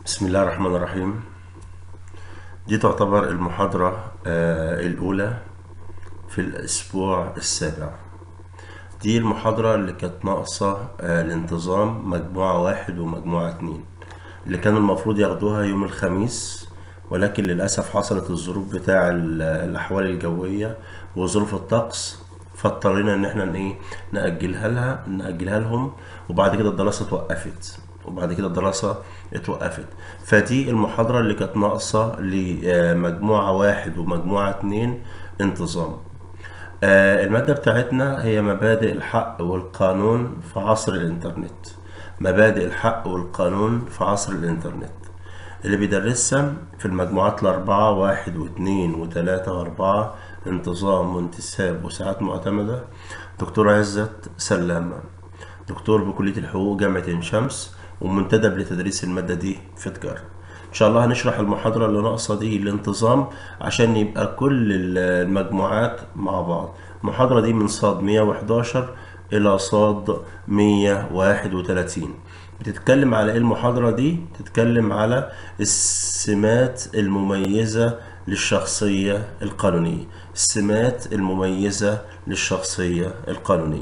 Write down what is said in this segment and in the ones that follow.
بسم الله الرحمن الرحيم دي تعتبر المحاضرة آه، الأولى في الأسبوع السابع دي المحاضرة اللي كانت ناقصة آه، الانتظام مجموعة واحد ومجموعة اتنين اللي كانوا المفروض ياخدوها يوم الخميس ولكن للأسف حصلت الظروف بتاع ال- الأحوال الجوية وظروف الطقس فاضطرينا إن احنا ايه نأجلها لها نأجلها لهم وبعد كده الدراسة اتوقفت وبعد كده الدراسة اتوقفت فدي المحاضرة اللي كانت ناقصة لمجموعة واحد ومجموعة اتنين انتظام آه، المادة بتاعتنا هي مبادئ الحق والقانون في عصر الإنترنت مبادئ الحق والقانون في عصر الإنترنت اللي بيدرسها في المجموعات الأربعة واحد واثنين وثلاثة وأربعة انتظام وانتساب وساعات معتمدة دكتور عزت سلامة دكتور بكلية الحقوق جامعة عين شمس ومنتدب لتدريس المادة دي في تجارة إن شاء الله هنشرح المحاضرة اللي ناقصة دي الانتظام عشان يبقى كل المجموعات مع بعض المحاضرة دي من صاد 111 إلى صاد 131 بتتكلم على ايه المحاضرة دي؟ بتتكلم على السمات المميزة للشخصية القانونية السمات المميزة للشخصية القانونية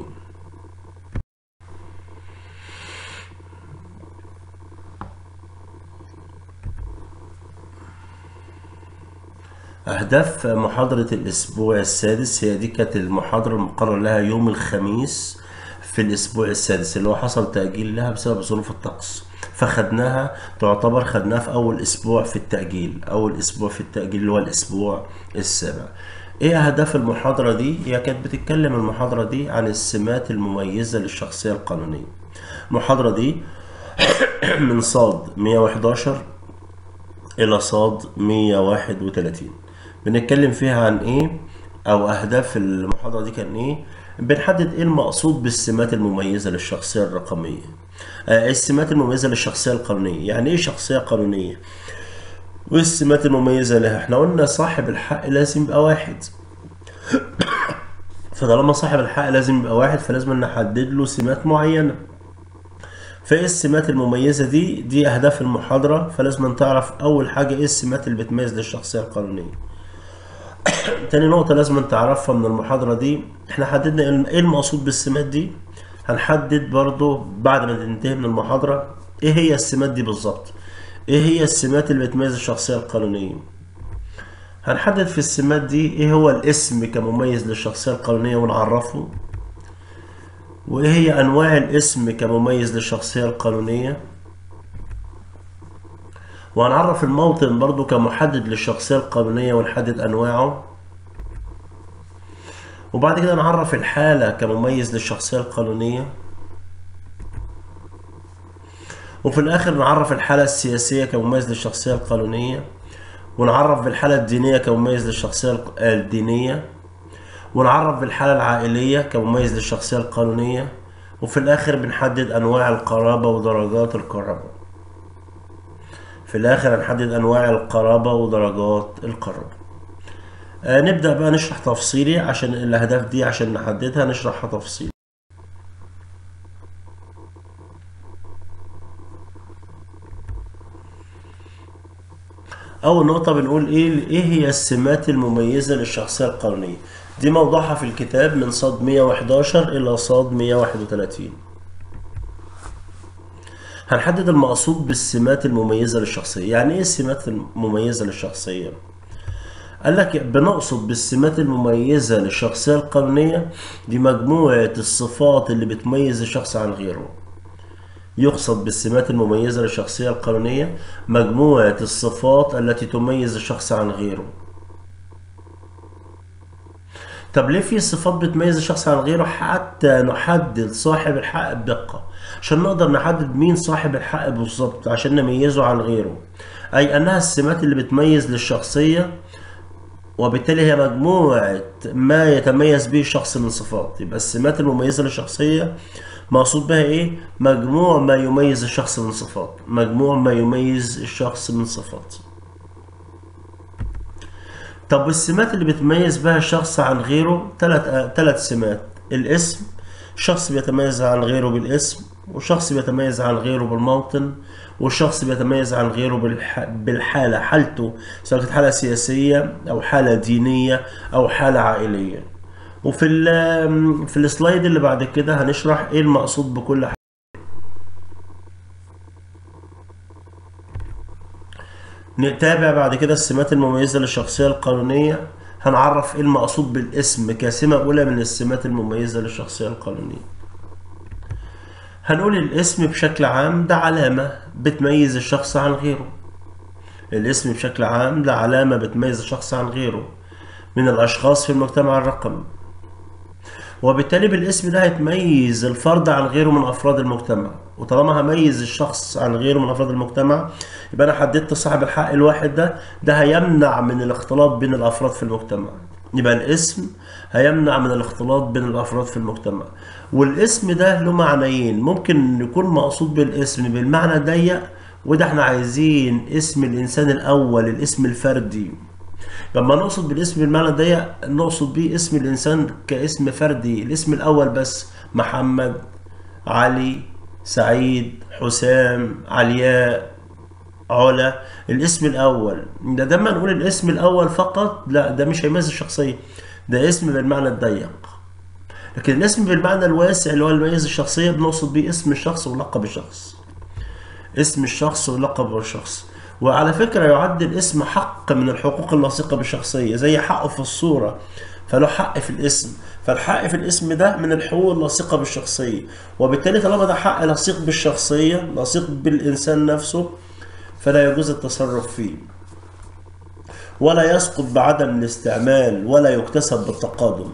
أهداف محاضرة الأسبوع السادس هي دي كانت المحاضرة المقرر لها يوم الخميس في الأسبوع السادس اللي هو حصل تأجيل لها بسبب ظروف الطقس فخدناها تعتبر خدناها في أول أسبوع في التأجيل أول أسبوع في التأجيل اللي هو الأسبوع السابع إيه أهداف المحاضرة دي؟ هي كانت بتتكلم المحاضرة دي عن السمات المميزة للشخصية القانونية المحاضرة دي من صاد 111 إلى صاد 131 بنتكلم فيها عن إيه أو أهداف المحاضرة دي كان إيه بنحدد إيه المقصود بالسمات المميزة للشخصية الرقمية آه، السمات المميزة للشخصية القانونية يعني إيه شخصية قانونية وإيه السمات المميزة لها إحنا قلنا صاحب الحق لازم يبقى واحد فطالما صاحب الحق لازم يبقى واحد فلازم نحدد له سمات معينة فايه السمات المميزة دي دي اهداف المحاضرة فلازم تعرف اول حاجة ايه السمات اللي بتميز للشخصية القانونية تاني نقطة لازم تعرفها من المحاضرة دي احنا حددنا ايه المقصود بالسمات دي هنحدد برضو بعد ما تنتهي من المحاضرة ايه هي السمات دي بالظبط ايه هي السمات اللي بتميز الشخصية القانونية هنحدد في السمات دي ايه هو الاسم كمميز للشخصية القانونية ونعرفه وايه هي انواع الاسم كمميز للشخصية القانونية وهنعرف الموطن برضو كمحدد للشخصية القانونية ونحدد انواعه وبعد كده نعرف الحالة كمميز للشخصية القانونية وفي الاخر نعرف الحالة السياسية كمميز للشخصية القانونية ونعرف بالحالة الدينية كمميز للشخصية الق- الدينية ونعرف بالحالة العائلية كمميز للشخصية القانونية وفي الآخر بنحدد أنواع القرابة ودرجات القرابة في الآخر هنحدد أنواع القرابة ودرجات القرابة آه نبدأ بقى نشرح تفصيلي عشان الأهداف دي عشان نحددها نشرحها تفصيلي أول نقطة بنقول إيه إيه هي السمات المميزة للشخصية القانونية؟ دي موضوعها في الكتاب من صاد 111 إلى صاد 131 هنحدد المقصود بالسمات المميزة للشخصية يعني إيه السمات المميزة للشخصية؟ قال لك بنقصد بالسمات المميزة للشخصية القانونية دي مجموعة الصفات اللي بتميز الشخص عن غيره يقصد بالسمات المميزة للشخصية القانونية مجموعة الصفات التي تميز الشخص عن غيره طب ليه في صفات بتميز الشخص عن غيره حتى نحدد صاحب الحق بدقة عشان نقدر نحدد مين صاحب الحق بالظبط عشان نميزه عن غيره أي أنها السمات اللي بتميز للشخصية وبالتالي هي مجموعة ما يتميز به الشخص من صفات يبقى السمات المميزة للشخصية مقصود بها ايه مجموع ما يميز الشخص من صفات مجموع ما يميز الشخص من صفات طب السمات اللي بتميز بها الشخص عن غيره ثلاث ثلاث سمات الاسم الشخص بيتميز عن غيره بالاسم والشخص بيتميز عن غيره بالموطن والشخص بيتميز عن غيره بالح... بالحالة حالته سواء كانت حالة سياسية أو حالة دينية أو حالة عائلية وفي ال... في السلايد اللي بعد كده هنشرح ايه المقصود بكل حاجة نتابع بعد كده السمات المميزة للشخصية القانونية هنعرف ايه المقصود بالاسم كسمة أولى من السمات المميزة للشخصية القانونية هنقول الاسم بشكل عام ده علامة بتميز الشخص عن غيره الاسم بشكل عام ده علامة بتميز الشخص عن غيره من الأشخاص في المجتمع الرقمي وبالتالي بالاسم ده هيتميز الفرد عن غيره من أفراد المجتمع وطالما هميز الشخص عن غيره من أفراد المجتمع يبقى أنا حددت صاحب الحق الواحد ده ده هيمنع من الاختلاط بين الأفراد في المجتمع يبقى الاسم هيمنع من الاختلاط بين الافراد في المجتمع والاسم ده له معنيين ممكن يكون مقصود بالاسم بالمعنى الضيق وده احنا عايزين اسم الانسان الاول الاسم الفردي لما نقصد بالاسم بالمعنى الضيق نقصد بيه اسم الانسان كاسم فردي الاسم الاول بس محمد علي سعيد حسام علياء علا الاسم الاول ده لما نقول الاسم الاول فقط لا ده مش هيميز الشخصيه ده اسم بالمعنى الضيق لكن الاسم بالمعنى الواسع اللي هو يميز الشخصيه بنقصد بيه اسم الشخص ولقب الشخص اسم الشخص ولقب الشخص وعلى فكرة يعد الاسم حق من الحقوق اللاصقة بالشخصية زي حقه في الصورة فله حق في الاسم فالحق في الاسم ده من الحقوق اللاصقة بالشخصية وبالتالي طالما ده حق لصيق بالشخصية لصيق بالإنسان نفسه فلا يجوز التصرف فيه ولا يسقط بعدم الاستعمال ولا يكتسب بالتقادم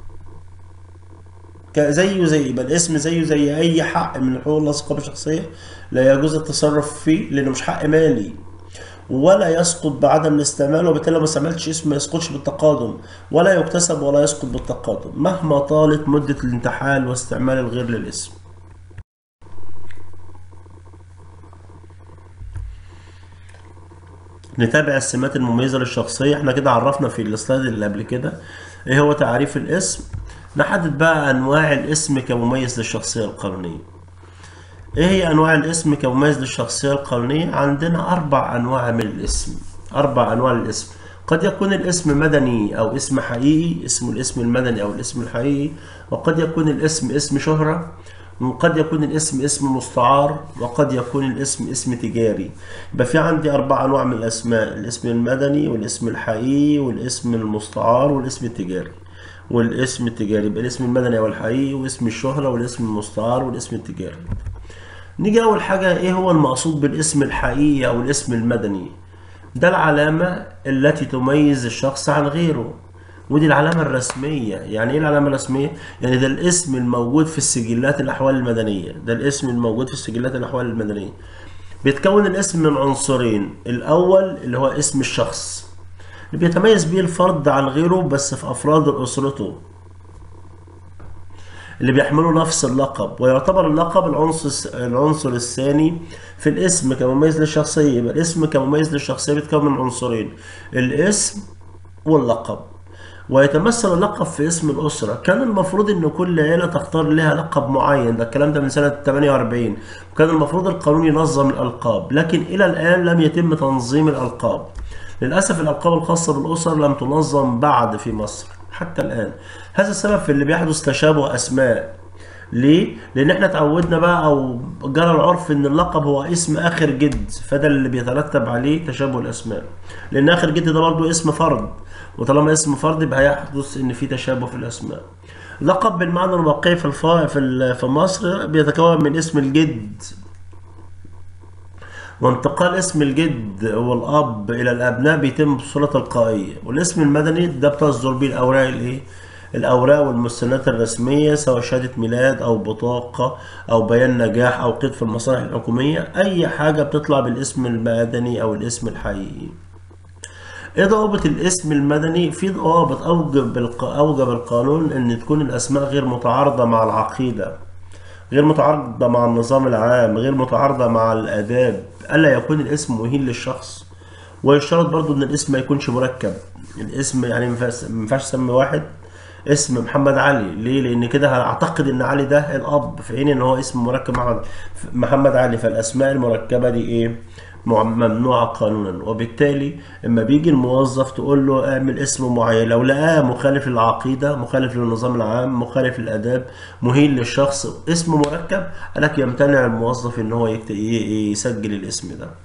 زيه زي يبقى الاسم زيه زي اي حق من الحقوق اللاصقه بالشخصيه لا يجوز التصرف فيه لانه مش حق مالي ولا يسقط بعدم الاستعمال وبالتالي لو ما استعملتش اسم ما يسقطش بالتقادم ولا يكتسب ولا يسقط بالتقادم مهما طالت مده الانتحال واستعمال الغير للاسم نتابع السمات المميزة للشخصية احنا كده عرفنا في السلايد اللي قبل كده ايه هو تعريف الاسم نحدد بقى انواع الاسم كمميز للشخصية القانونية ايه هي انواع الاسم كمميز للشخصية القانونية عندنا اربع انواع من الاسم اربع انواع للاسم قد يكون الاسم مدني او اسم حقيقي اسمه الاسم المدني او الاسم الحقيقي وقد يكون الاسم اسم شهرة وقد يكون الاسم اسم مستعار وقد يكون الاسم اسم تجاري يبقى في عندي اربع انواع من الاسماء الاسم المدني والاسم الحقيقي والاسم المستعار والاسم التجاري والاسم التجاري يبقى الاسم المدني او الحقيقي واسم الشهرة والاسم المستعار والاسم التجاري نيجي اول حاجة ايه هو المقصود بالاسم الحقيقي او الاسم المدني ده العلامة التي تميز الشخص عن غيره ودي العلامة الرسمية يعني ايه العلامة الرسمية؟ يعني ده الاسم الموجود في السجلات الأحوال المدنية ده الاسم الموجود في السجلات الأحوال المدنية بيتكون الاسم من عنصرين الأول اللي هو اسم الشخص اللي بيتميز بيه الفرد عن غيره بس في أفراد أسرته اللي بيحملوا نفس اللقب ويعتبر اللقب العنصر العنصر الثاني في الاسم كمميز للشخصية يبقى الاسم كمميز للشخصية بيتكون من عنصرين الاسم واللقب ويتمثل اللقب في اسم الأسرة كان المفروض أن كل عيلة تختار لها لقب معين ده الكلام ده من سنة 48 وكان المفروض القانون ينظم الألقاب لكن إلى الآن لم يتم تنظيم الألقاب للأسف الألقاب الخاصة بالأسر لم تنظم بعد في مصر حتى الآن هذا السبب في اللي بيحدث تشابه أسماء ليه؟ لأن احنا اتعودنا بقى أو جرى العرف إن اللقب هو اسم آخر جد فده اللي بيترتب عليه تشابه الأسماء لأن آخر جد ده برضه اسم فرد وطالما اسم فرد يبقى هيحدث ان في تشابه في الاسماء لقب بالمعنى الواقعي في الفا في في مصر بيتكون من اسم الجد وانتقال اسم الجد والاب الى الابناء بيتم بصوره تلقائيه والاسم المدني ده بتصدر بيه الاوراق الايه الاوراق والمستندات الرسميه سواء شهاده ميلاد او بطاقه او بيان نجاح او قيد في المصالح الحكوميه اي حاجه بتطلع بالاسم المدني او الاسم الحقيقي ايه ضوابط الاسم المدني في ضوابط اوجب اوجب القانون ان تكون الاسماء غير متعارضه مع العقيده غير متعارضه مع النظام العام غير متعارضه مع الاداب الا يكون الاسم مهين للشخص ويشترط برضو ان الاسم ما يكونش مركب الاسم يعني ما ينفعش تسمي واحد اسم محمد علي ليه لان كده هعتقد ان علي ده الاب في حين ان هو اسم مركب محمد محمد علي فالاسماء المركبه دي ايه مع- ممنوعه قانونا وبالتالي اما بيجي الموظف تقول له اعمل اسم معين لو لقاه مخالف للعقيده مخالف للنظام العام مخالف للاداب مهين للشخص اسم مركب قالك يمتنع الموظف ان هو يكت- ي- يسجل الاسم ده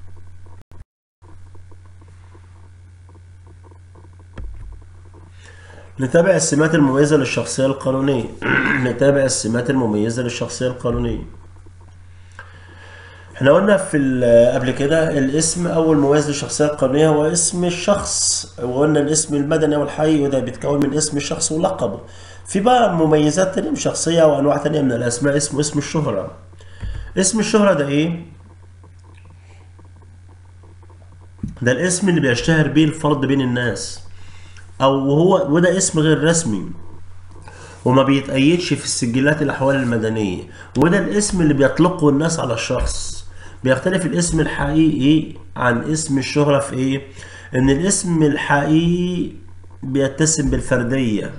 نتابع السمات المميزة للشخصية القانونية نتابع السمات المميزة للشخصية القانونية احنا قلنا في ال- قبل كده الاسم اول مميز للشخصية القانونية هو اسم الشخص وقلنا الاسم المدني والحي وده بيتكون من اسم الشخص ولقبه في بقى مميزات تانية من الشخصية وانواع تانية من الاسماء اسمه اسم الشهرة اسم الشهرة ده ايه؟ ده الاسم اللي بيشتهر بيه الفرد بين الناس او هو وده اسم غير رسمي وما بيتأيدش في السجلات الأحوال المدنية وده الاسم اللي بيطلقه الناس على الشخص بيختلف الاسم الحقيقي عن اسم الشهرة في ايه؟ ان الاسم الحقيقي بيتسم بالفردية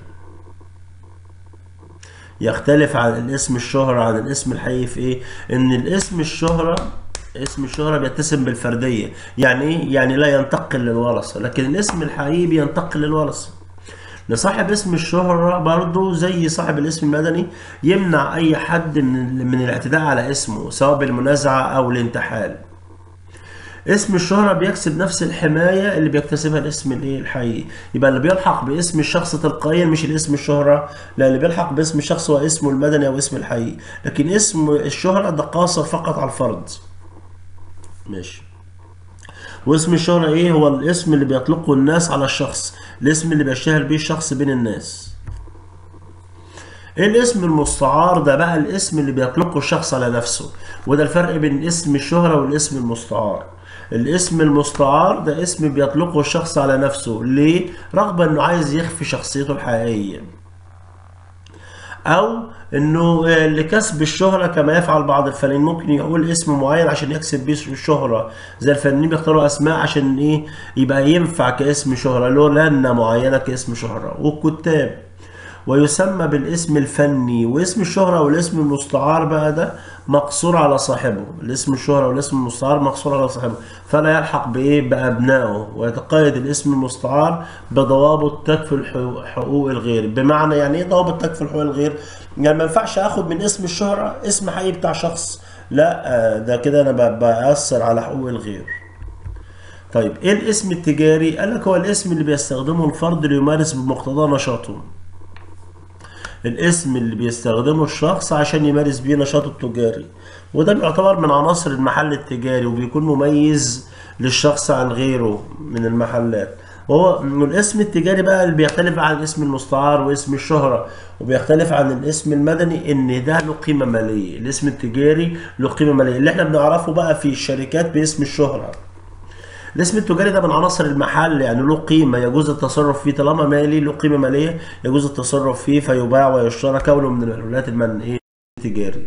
يختلف عن الاسم الشهرة عن الاسم الحقيقي في ايه؟ ان الاسم الشهرة اسم الشهرة بيتسم بالفردية يعني ايه؟ يعني لا ينتقل للورثة لكن الاسم الحقيقي بينتقل للورثة لصاحب اسم الشهرة برضه زي صاحب الاسم المدني يمنع أي حد من من الاعتداء على اسمه سواء بالمنازعة أو الانتحال. اسم الشهرة بيكسب نفس الحماية اللي بيكتسبها الاسم الايه الحقيقي، يبقى اللي بيلحق باسم الشخص تلقائيا مش الاسم الشهرة، لا اللي بيلحق باسم الشخص هو اسمه المدني أو اسمه الحقيقي، لكن اسم الشهرة ده قاصر فقط على الفرد. ماشي. واسم الشهرة ايه هو الاسم اللي بيطلقه الناس على الشخص الاسم اللي بيشتهر بيه الشخص بين الناس ايه الاسم المستعار ده بقى الاسم اللي بيطلقه الشخص على نفسه وده الفرق بين اسم الشهرة والاسم المستعار الاسم المستعار ده اسم بيطلقه الشخص على نفسه ليه رغبة انه عايز يخفي شخصيته الحقيقية او انه لكسب الشهرة كما يفعل بعض الفنانين ممكن يقول اسم معين عشان يكسب بيه الشهرة زي الفنانين بيختاروا اسماء عشان ايه يبقى ينفع كاسم شهرة له لنة معينة كاسم شهرة والكتاب ويسمى بالاسم الفني واسم الشهرة والاسم المستعار بقى ده مقصور على صاحبه الاسم الشهرة والاسم المستعار مقصور على صاحبه فلا يلحق بإيه بأبنائه ويتقيد الاسم المستعار بضوابط تكفل حقوق الغير بمعنى يعني ايه ضوابط تكفل حقوق الغير يعني ما ينفعش اخد من اسم الشهرة اسم حقيقي بتاع شخص لا ده كده انا بأثر على حقوق الغير طيب ايه الاسم التجاري قال لك هو الاسم اللي بيستخدمه الفرد ليمارس بمقتضى نشاطه الاسم اللي بيستخدمه الشخص عشان يمارس بيه نشاطه التجاري وده بيعتبر من عناصر المحل التجاري وبيكون مميز للشخص عن غيره من المحلات وهو الاسم التجاري بقى اللي بيختلف عن الاسم المستعار واسم الشهرة وبيختلف عن الاسم المدني ان ده له قيمة مالية الاسم التجاري له قيمة مالية اللي احنا بنعرفه بقى في الشركات باسم الشهرة الاسم التجاري ده من عناصر المحل يعني له قيمة يجوز التصرف فيه طالما مالي له قيمة مالية يجوز التصرف فيه فيباع ويشترى كونه من المحلولات المنهية التجاري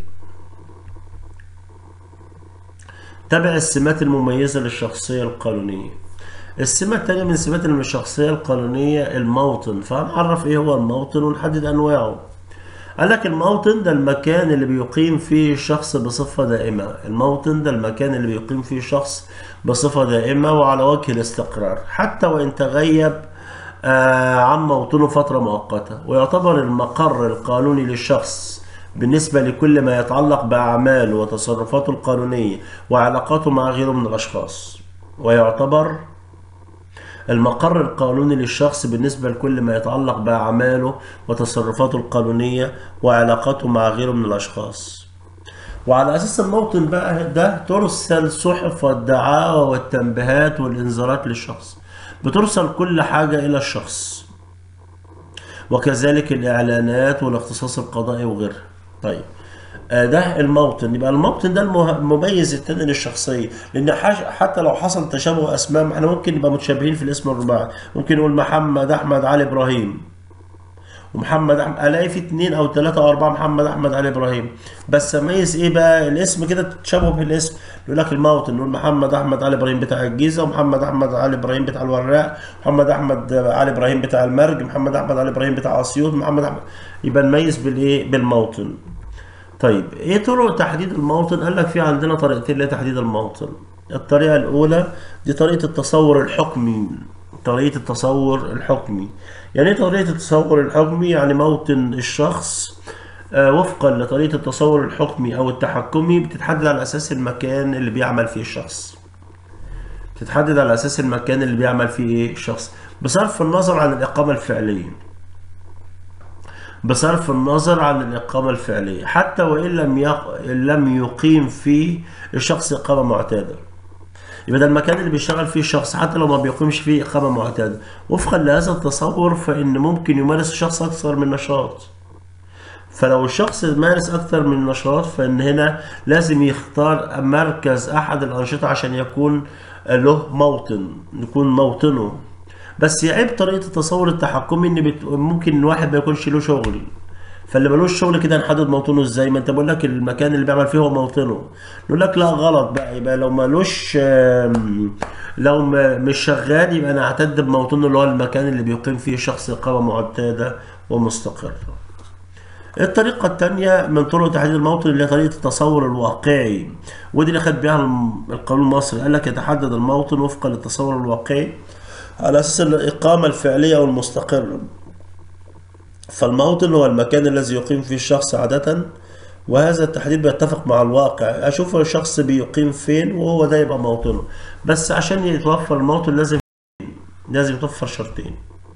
تابع السمات المميزة للشخصية القانونية السمة التانية من سمات الشخصية القانونية الموطن فهنعرف ايه هو الموطن ونحدد انواعه قال لك الموطن ده المكان اللي بيقيم فيه الشخص بصفة دائمة الموطن ده المكان اللي بيقيم فيه الشخص بصفة دائمة وعلى وجه الاستقرار حتى وإن تغيب آه عن موطنه فترة مؤقتة ويعتبر المقر القانوني للشخص بالنسبة لكل ما يتعلق بأعماله وتصرفاته القانونية وعلاقاته مع غيره من الأشخاص ويعتبر المقر القانوني للشخص بالنسبة لكل ما يتعلق بأعماله وتصرفاته القانونية وعلاقاته مع غيره من الأشخاص وعلى أساس الموطن بقى ده ترسل صحف والدعاوى والتنبيهات والإنذارات للشخص بترسل كل حاجة إلى الشخص وكذلك الإعلانات والاختصاص القضائي وغيرها طيب ده الموطن يبقى الموطن ده المميز التاني للشخصيه لان حتى لو حصل تشابه اسماء احنا ممكن نبقى متشابهين في الاسم الرباعي ممكن نقول محمد احمد علي ابراهيم ومحمد احمد الاقي في اتنين او تلاتة او اربعة محمد احمد علي ابراهيم بس اميز ايه بقى الاسم كده تشابه بالاسم يقول لك الموطن نقول محمد احمد علي ابراهيم بتاع الجيزة ومحمد احمد علي ابراهيم بتاع الوراق محمد احمد علي ابراهيم بتاع المرج محمد احمد علي ابراهيم بتاع اسيوط محمد احمد يبقى نميز بالايه بالموطن طيب ايه طرق تحديد الموطن قال لك في عندنا طريقتين لتحديد الموطن الطريقة الأولى دي طريقة التصور الحكمي طريقة التصور الحكمي يعني ايه طريقة التصور الحكمي يعني موطن الشخص آه، وفقا لطريقة التصور الحكمي أو التحكمي بتتحدد على أساس المكان اللي بيعمل فيه الشخص بتتحدد على أساس المكان اللي بيعمل فيه إيه الشخص بصرف النظر عن الإقامة الفعلية بصرف النظر عن الإقامة الفعلية حتى وإن لم يق... إن لم يقيم فيه الشخص إقامة معتادة يبقى ده المكان اللي بيشتغل فيه الشخص حتى لو ما بيقيمش فيه إقامة معتادة وفقا لهذا التصور فإن ممكن يمارس الشخص أكثر من نشاط فلو الشخص مارس أكثر من نشاط فإن هنا لازم يختار مركز أحد الأنشطة عشان يكون له موطن يكون موطنه بس يعيب طريقة التصور التحكمي إن بت... ممكن الواحد ما يكونش له شغل فاللي ملوش شغل كده نحدد موطنه ازاي ما انت بقول لك المكان اللي بيعمل فيه هو موطنه نقول لك لا غلط بقى يبقى لو ملوش آم، لو ما- مش شغال يبقى نعتد بموطنه اللي هو المكان اللي بيقيم فيه الشخص إقامة معتادة ومستقرة الطريقة الثانية من طرق تحديد الموطن اللي هي طريقة التصور الواقعي ودي اللي خد بيها الم- القانون المصري قال لك يتحدد الموطن وفقا للتصور الواقعي على أساس الإقامة الفعلية والمستقرة فالموطن هو المكان الذي يقيم فيه الشخص عادة وهذا التحديد بيتفق مع الواقع أشوف الشخص بيقيم فين وهو ده يبقى موطنه بس عشان يتوفر الموطن لازم لازم يتوفر شرطين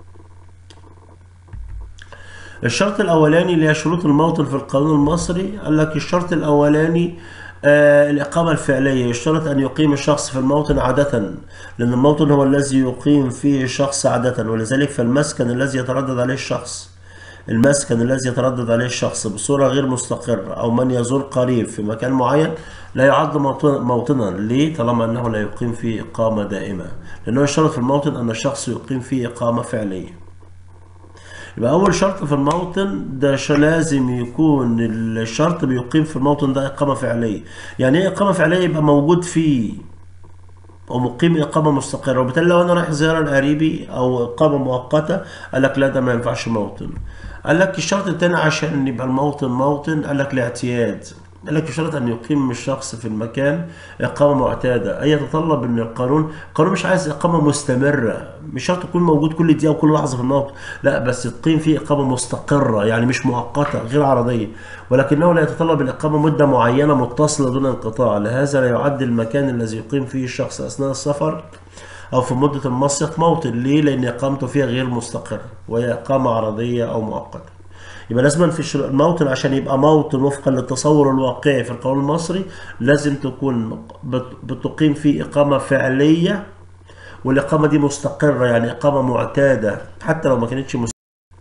الشرط الاولاني اللي هي شروط الموطن في القانون المصري قال لك الشرط الاولاني آه الإقامة الفعلية يشترط أن يقيم الشخص في الموطن عادة لأن الموطن هو الذي يقيم فيه الشخص عادة ولذلك فالمسكن الذي يتردد عليه الشخص المسكن الذي يتردد عليه الشخص بصورة غير مستقرة أو من يزور قريب في مكان معين لا يعد موطن- موطنا ليه طالما أنه لا يقيم فيه إقامة دائمة لأنه يشترط في الموطن أن الشخص يقيم فيه إقامة فعلية يبقى أول شرط في الموطن ده ش- لازم يكون الشرط بيقيم في الموطن ده إقامة فعلية يعني إيه إقامة فعلية يبقى موجود فيه ومقيم إقامة مستقرة وبالتالي لو أنا رايح زيارة لقريبي أو إقامة مؤقتة قال لك لا ده ما ينفعش موطن قال لك الشرط التاني عشان يبقى الموطن موطن قال لك الاعتياد قال لك يشترط أن يقيم الشخص في المكان إقامة معتادة أي يتطلب أن القانون القانون مش عايز إقامة مستمرة مش شرط تكون موجود كل دقيقة وكل لحظة في الموطن لا بس تقيم فيه إقامة مستقرة يعني مش مؤقتة غير عرضية ولكنه لا يتطلب الإقامة مدة معينة متصلة دون انقطاع لهذا لا يعد المكان الذي يقيم فيه الشخص أثناء السفر أو في مدة المصيف موطن ليه؟ لأن إقامته فيها غير مستقرة وهي إقامة عرضية أو مؤقتة يبقى لازم في الشر- الموطن عشان يبقى موطن وفقا للتصور الواقعي في القانون المصري لازم تكون بت- بتقيم فيه إقامة فعلية والإقامة دي مستقرة يعني إقامة معتادة حتى لو ما كانتش مست...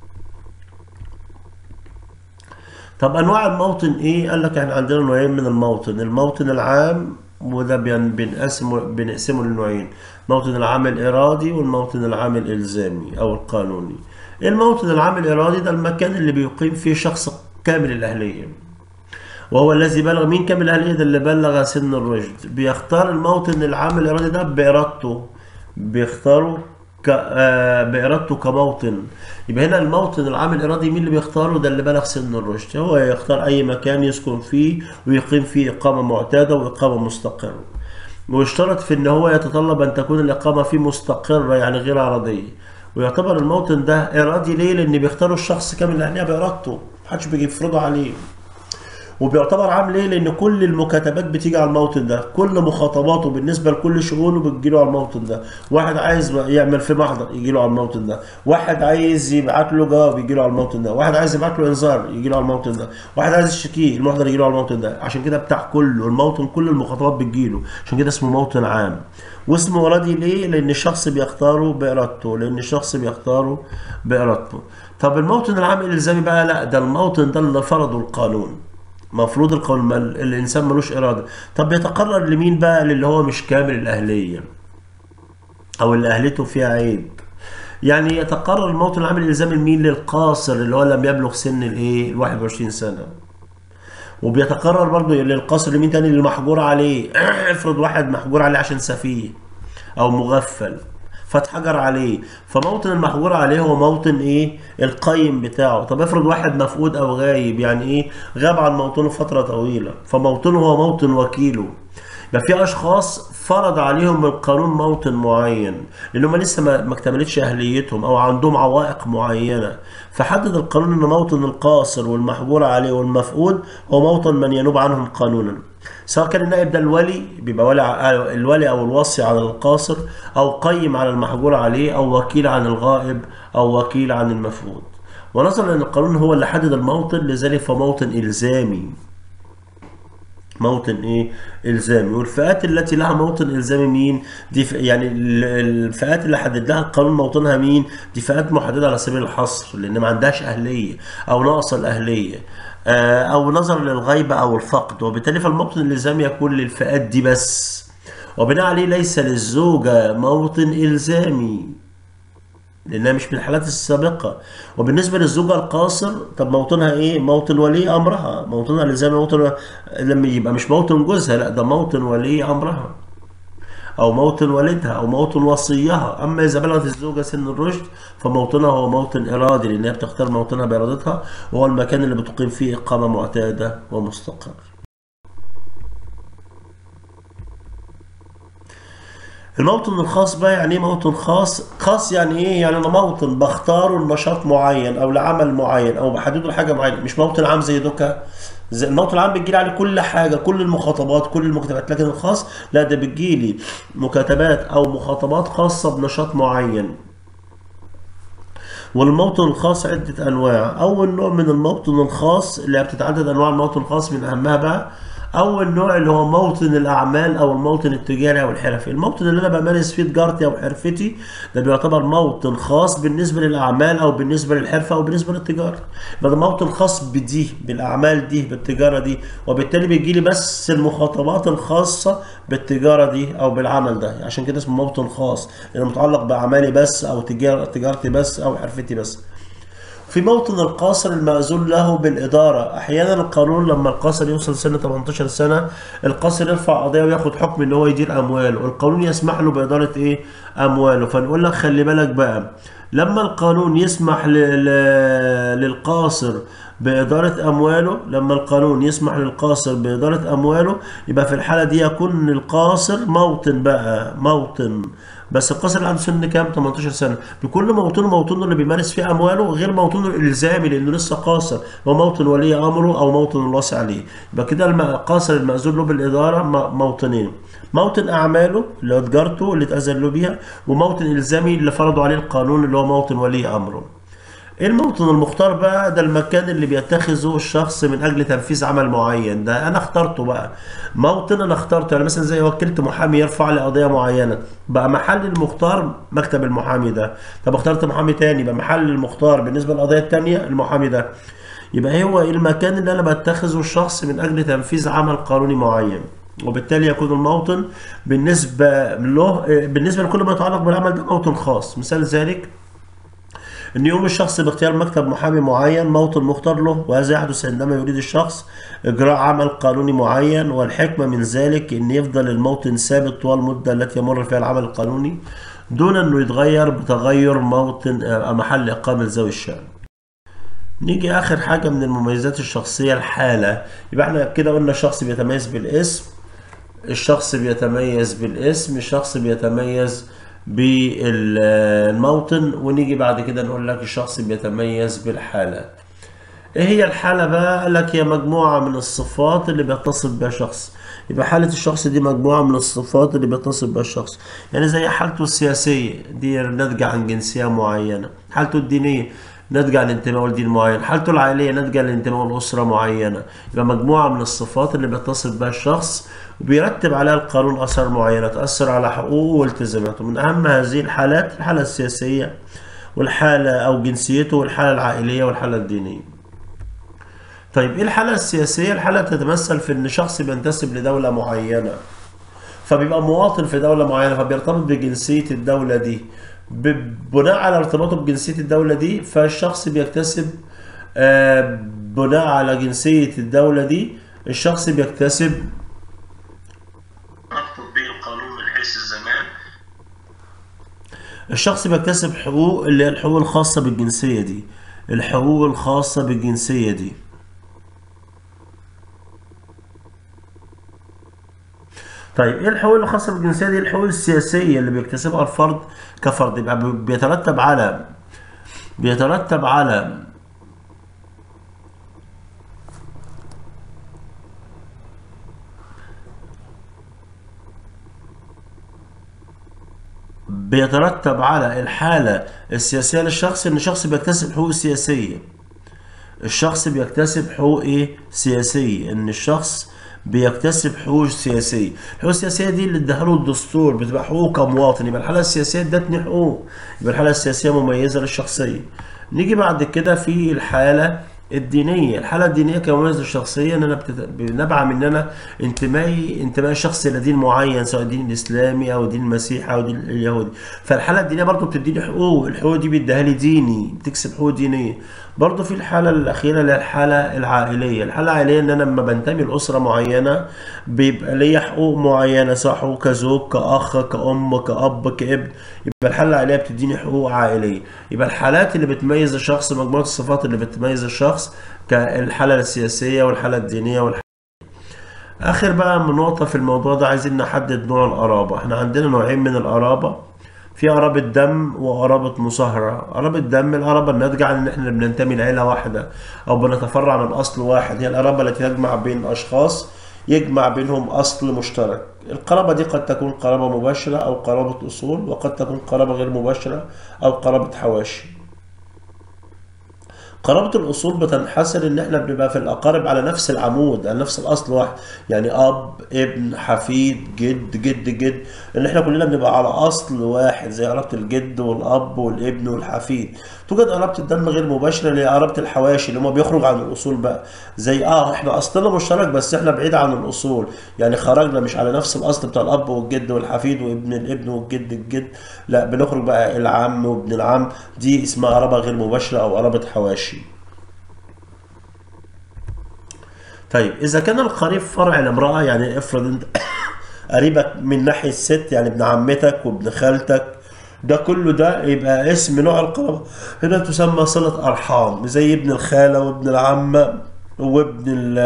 طب أنواع الموطن إيه؟ قال لك إحنا عندنا نوعين من الموطن الموطن العام وده بين- بنقسمه بنقسمه لنوعين الموطن العام الإرادي والموطن العام الإلزامي أو القانوني الموطن العام الإرادي ده المكان اللي بيقيم فيه شخص كامل الأهلية وهو الذي بلغ مين كامل الأهلية ده اللي بلغ سن الرشد بيختار الموطن العام الإرادي ده بإرادته بيختاره ك... آه بإرادته كموطن يبقى هنا الموطن العام الإرادي مين اللي بيختاره ده اللي بلغ سن الرشد هو يختار أي مكان يسكن فيه ويقيم فيه إقامة معتادة وإقامة مستقرة ويشترط في ان هو يتطلب ان تكون الاقامه فيه مستقره يعني غير عرضيه ويعتبر الموطن ده ارادي ليه لان بيختاروا الشخص كامل الاهليه بارادته محدش بيجي يفرضه عليه وبيعتبر عام ليه لان كل المكاتبات بتيجي على الموطن ده كل مخاطباته بالنسبه لكل شؤونه بتجيله على الموطن ده واحد عايز يعمل في محضر يجيله على الموطن ده واحد عايز يبعت له جواب يجيله على الموطن ده واحد عايز يبعت له انذار يجيله على الموطن ده واحد عايز يشتكيه المحضر يجيله على الموطن ده عشان كده بتاع كله الموطن كل المخاطبات بتجيله عشان كده اسمه موطن عام واسمه ارادي ليه لان الشخص بيختاره بارادته لان الشخص بيختاره بارادته طب الموطن العام الالزامي بقى لا ده الموطن ده اللي فرضه القانون مفروض القانون ما ال- الانسان ملوش اراده طب بيتقرر لمين بقى للي هو مش كامل الاهليه او اللي اهليته فيها عيب يعني يتقرر الموطن العام الالزامي لمين للقاصر اللي هو لم يبلغ سن الايه ال 21 سنه وبيتقرر برضه للقاصر لمين تاني للمحجور عليه افرض واحد محجور عليه عشان سفيه او مغفل فاتحجر عليه فموطن المحجور عليه هو موطن ايه القيم بتاعه طب افرض واحد مفقود او غايب يعني ايه غاب عن موطنه فتره طويله فموطنه هو موطن وكيله يبقى في اشخاص فرض عليهم القانون موطن معين لان هم لسه ما ما اكتملتش اهليتهم او عندهم عوائق معينه فحدد القانون ان موطن القاصر والمحجور عليه والمفقود هو موطن من ينوب عنهم قانونا سواء كان النائب ده الولي بيبقى ولي ع- الولي او الوصي على القاصر او قيم على المحجور عليه او وكيل عن الغائب او وكيل عن المفقود ونظرا ان القانون هو اللي حدد الموطن لذلك فموطن الزامي موطن ايه الزامي والفئات التي لها موطن الزامي مين دي ف... يعني ال- الفئات اللي حدد لها القانون موطنها مين دي فئات محدده على سبيل الحصر لان ما عندهاش اهليه او ناقصه الاهليه آه، او نظرا للغيبه او الفقد وبالتالي فالموطن الالزامي يكون للفئات دي بس وبناء عليه ليس للزوجه موطن الزامي لانها مش من الحالات السابقه وبالنسبه للزوجه القاصر طب موطنها ايه موطن ولي امرها موطنها اللي زي موطن لما يبقى مش موطن جوزها لا ده موطن ولي امرها او موطن والدها او موطن وصيها اما اذا بلغت الزوجه سن الرشد فموطنها هو موطن ارادي لانها بتختار موطنها بارادتها وهو المكان اللي بتقيم فيه اقامه معتاده ومستقره الموطن الخاص بقى يعني ايه موطن خاص خاص يعني ايه يعني انا موطن بختاره لنشاط معين او لعمل معين او بحدده لحاجه معينه مش موطن عام زي دوكا زي الموطن العام بتجيلي عليه كل حاجه كل المخاطبات كل المكتبات لكن الخاص لا ده بتجيلي مكاتبات او مخاطبات خاصه بنشاط معين والموطن الخاص عدة أنواع أول نوع من الموطن الخاص اللي بتتعدد أنواع الموطن الخاص من أهمها بقى أول نوع اللي هو موطن الأعمال أو الموطن التجاري أو الحرفي الموطن اللي أنا بمارس فيه تجارتي أو حرفتي ده بيعتبر موطن خاص بالنسبة للأعمال أو بالنسبة للحرفة أو بالنسبة للتجارة يبقى ده موطن خاص بدي بالأعمال دي بالتجارة دي وبالتالي بيجي لي بس المخاطبات الخاصة بالتجارة دي أو بالعمل ده عشان كده اسمه موطن خاص لأنه متعلق بأعمالي بس أو تجارة تجارتي بس أو حرفتي بس في موطن القاصر المأذون له بالإدارة أحيانا القانون لما القاصر يوصل سن 18 سنة القاصر يرفع قضية وياخد حكم إن هو يدير أمواله القانون يسمح له بإدارة إيه أمواله فنقول لك خلي بالك بقى لما القانون يسمح ل... ل... للقاصر بإدارة أمواله لما القانون يسمح للقاصر بإدارة أمواله يبقى في الحالة دي يكون القاصر موطن بقى موطن بس القاصر اللي عنده سن كام 18 سنه بكل موطنه موطنه اللي بيمارس فيه امواله غير موطنه الالزامي لانه لسه قاصر هو موطن ولي امره او موطن الوصي عليه يبقى كده الم- القاصر المأذون له بالاداره م- موطنين موطن اعماله اللي هو تجارته اللي اتاذن له بيها وموطن الزامي اللي فرضوا عليه القانون اللي هو موطن ولي امره ايه الموطن المختار بقى ده المكان اللي بيتخذه الشخص من اجل تنفيذ عمل معين ده انا اخترته بقى موطن انا اخترته يعني مثلا زي وكلت محامي يرفع لي قضيه معينه بقى محل المختار مكتب المحامي ده طب اخترت محامي تاني بقى محل المختار بالنسبه للقضيه التانيه المحامي ده يبقى هو المكان اللي انا بتخذه الشخص من اجل تنفيذ عمل قانوني معين وبالتالي يكون الموطن بالنسبه له بالنسبه لكل ما يتعلق بالعمل ده موطن خاص مثال ذلك ان يقوم الشخص باختيار مكتب محامي معين موطن مختار له وهذا يحدث عندما يريد الشخص اجراء عمل قانوني معين والحكمه من ذلك ان يفضل الموطن ثابت طوال المده التي يمر فيها العمل القانوني دون انه يتغير بتغير موطن آه، محل اقامه ذوي الشأن نيجي اخر حاجه من المميزات الشخصيه الحاله يبقى احنا كده قلنا الشخص بيتميز بالاسم الشخص بيتميز بالاسم الشخص بيتميز بالموطن ونيجي بعد كده نقول لك الشخص بيتميز بالحالة ايه هي الحالة بقى قال لك هي مجموعة من الصفات اللي بيتصف بها شخص يبقى حالة الشخص دي مجموعة من الصفات اللي بيتصف بها الشخص يعني زي حالته السياسية دي ناتجة عن جنسية معينة حالته الدينية ناتجة عن انتمائه لدين معين حالته العائلية ناتجة عن انتمائه لأسرة معينة يبقى مجموعة من الصفات اللي بيتصف بها الشخص وبيرتب عليها القانون أثار معينة تأثر على حقوقه والتزاماته من أهم هذه الحالات الحالة السياسية والحالة أو جنسيته والحالة العائلية والحالة الدينية طيب ايه الحالة السياسية؟ الحالة تتمثل في ان شخص بينتسب لدولة معينة فبيبقى مواطن في دولة معينة فبيرتبط بجنسية الدولة دي ب- بناء على ارتباطه بجنسية الدولة دي فالشخص بيكتسب آه، بناء على جنسية الدولة دي الشخص بيكتسب أقصد به القانون من حيث الزمان الشخص بيكتسب حقوق اللي هي الحقوق الخاصة بالجنسية دي الحقوق الخاصة بالجنسية دي طيب ايه الحقوق الخاصة بالجنسية دي الحقوق السياسية اللي بيكتسبها الفرد كفرد يبقى بي- بيترتب على بيترتب على بيترتب على الحالة السياسية للشخص ان الشخص بيكتسب حقوق سياسية الشخص بيكتسب حقوق ايه سياسية ان الشخص بيكتسب حقوق سياسية الحقوق السياسية دي اللي اداها له الدستور بتبقى حقوق كمواطن يبقى الحالة السياسية ادتني حقوق يبقى الحالة السياسية مميزة للشخصية نيجي بعد كده في الحالة الدينية الحالة الدينية كمميز للشخصية ان انا بتت... نبع من ان انا انتمائي انتماء الشخص الى دين معين سواء الدين الاسلامي او الدين المسيحي او الدين اليهودي فالحالة الدينية برضو بتديني حقوق الحقوق دي بيديها لي ديني بتكسب حقوق دينية برضو في الحالة الأخيرة اللي هي الحالة العائلية الحالة العائلية إن أنا لما بنتمي لأسرة معينة بيبقى ليا حقوق معينة سواء حقوق كزوج كأخ كأم كأب كابن يبقى الحالة العائلية بتديني حقوق عائلية يبقى الحالات اللي بتميز الشخص مجموعة الصفات اللي بتميز الشخص كالحالة السياسية والحالة الدينية والحالة اخر بقى من نقطة في الموضوع ده عايزين نحدد نوع القرابة احنا عندنا نوعين من القرابة في قرابة دم وقرابة مصاهرة قرابة دم القرابة الناتجة عن ان احنا بننتمي لعيلة واحدة او بنتفرع من اصل واحد هي القرابة التي تجمع بين اشخاص يجمع بينهم اصل مشترك القرابة دي قد تكون قرابة مباشرة او قرابة اصول وقد تكون قرابة غير مباشرة او قرابة حواشي قرابة الأصول بتنحصر إن إحنا بنبقى في الأقارب على نفس العمود على نفس الأصل واحد يعني أب ابن حفيد جد جد جد إن إحنا كلنا بنبقى على أصل واحد زي قرابة الجد والأب والابن والحفيد توجد قرابة الدم غير مباشرة اللي هي قرابة الحواشي اللي هم بيخرج عن الأصول بقى زي آه إحنا أصلنا مشترك بس إحنا بعيد عن الأصول يعني خرجنا مش على نفس الأصل بتاع الأب والجد والحفيد وابن الابن والجد الجد لا بنخرج بقى العم وابن العم دي اسمها قرابة غير مباشرة أو قرابة حواشي طيب اذا كان القريب فرع لامراه يعني افرض انت قريبك من ناحيه ست يعني ابن عمتك وابن خالتك ده كله ده يبقى اسم نوع القرابه هنا تسمى صله ارحام زي ابن الخاله وابن العمه وابن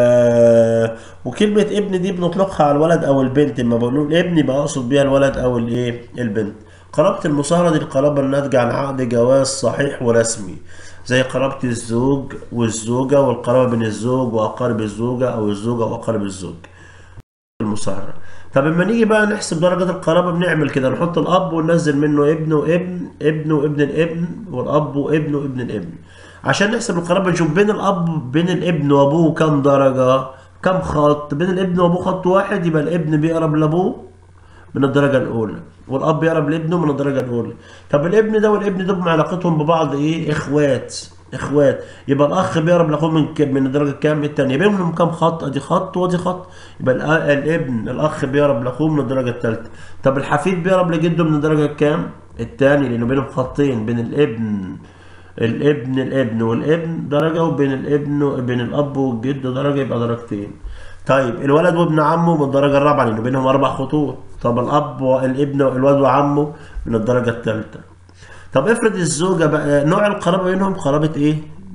ال وكلمة ابن دي بنطلقها على الولد أو البنت لما بقول ابن يبقى أقصد بيها الولد أو الإيه البنت قرابة المصاهرة دي القرابة الناتجة عن عقد جواز صحيح ورسمي زي قرابة الزوج والزوجة والقرابة بين الزوج وأقارب الزوجة أو الزوجة وأقارب الزوج المصاهرة طب اما نيجي بقى نحسب درجة القرابة بنعمل كده نحط الأب وننزل منه ابن وابن ابن وابن الابن والأب وابن وابن الابن عشان نحسب القرابة نشوف بين الأب بين الابن وأبوه كام درجة كام خط بين الابن وأبوه خط واحد يبقى الابن بيقرب لأبوه من الدرجة الأولى والأب يقرب لابنه من الدرجة الأولى طب الابن ده والابن ده علاقتهم ببعض إيه إخوات إخوات يبقى الأخ بيقرب لأخوه من ك- من الدرجة كام التانية بينهم كام خط أدي خط وأدي خط يبقى الأ- الابن الأخ بيقرب لأخوه من الدرجة التالتة طب الحفيد بيقرب لجده من الدرجة الكام التاني لأنه بينهم خطين بين الابن الابن الابن والابن درجة وبين الابن بين الأب والجد درجة يبقى درجتين طيب الولد وابن عمه من الدرجة الرابعة لأنه بينهم أربع خطوط طب الأب والابن الولد وعمه من الدرجة الثالثة طب افرض الزوجة بقى نوع القرابة بينهم قرابة إيه؟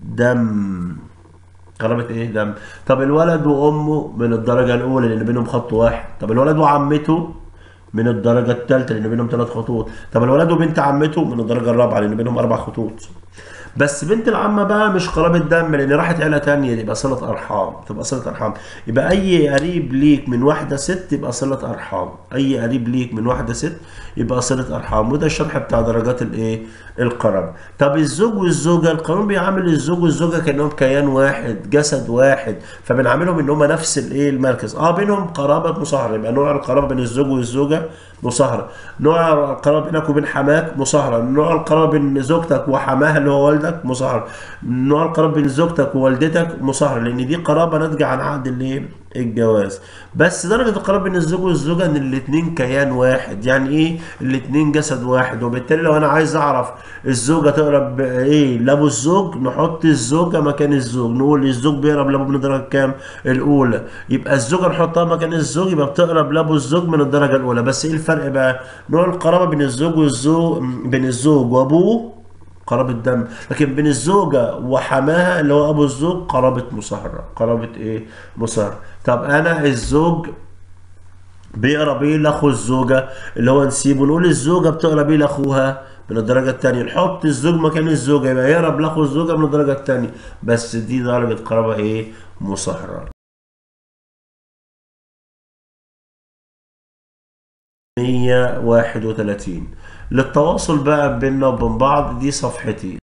دم قرابة إيه؟ دم طب الولد وأمه من الدرجة الأولى لأن بينهم خط واحد طب الولد وعمته من الدرجة الثالثة لأن بينهم ثلاث خطوط طب الولد وبنت عمته من الدرجة الرابعة لأن بينهم أربع خطوط بس بنت العمة بقى مش قرابة دم لأن راحت عيلة تانية يبقى صلة أرحام تبقى صلة أرحام يبقى أي قريب ليك من واحدة ست يبقى صلة أرحام أي قريب ليك من واحدة ست يبقى صلة أرحام وده الشرح بتاع درجات الإيه القرابة طب الزوج والزوجة القانون بيعامل الزوج والزوجة كأنهم كيان واحد جسد واحد فبنعاملهم إن هما نفس الإيه المركز أه بينهم قرابة مصاهرة يبقى نوع القرابة بين الزوج والزوجة مصاهرة نوع القرابة بينك وبين حماك مصاهرة نوع القرابة بين زوجتك وحماها اللي هو والدك والدك مصاهرة نوع القرابة بين زوجتك ووالدتك مصاهرة لأن دي قرابة ناتجة عن عقد الايه الجواز بس درجة القرابة بين الزوج والزوجة إن الاتنين كيان واحد يعني إيه الاتنين جسد واحد وبالتالي لو أنا عايز أعرف الزوجة تقرب إيه لأبو الزوج نحط الزوجة مكان الزوج نقول الزوج بيقرب لأبوه من الدرجة كام الأولى يبقى الزوجة نحطها مكان الزوج يبقى بتقرب لأبو الزوج من الدرجة الأولى بس إيه الفرق بقى نوع القرابة بين الزوج والزوج بين الزوج وأبوه قرابة دم لكن بين الزوجة وحماها اللي هو أبو الزوج قرابة مصاهرة قرابة إيه مصاهرة طب أنا الزوج بيقرب ايه لاخو الزوجه اللي هو نسيبه نقول الزوجه بتقرب ايه لاخوها من الدرجه الثانيه نحط الزوج مكان الزوجه يبقى يقرب لاخو الزوجه من الدرجه الثانيه بس دي درجه قرابه ايه مصاهره 131 للتواصل بقى بيننا وبين بعض دي صفحتي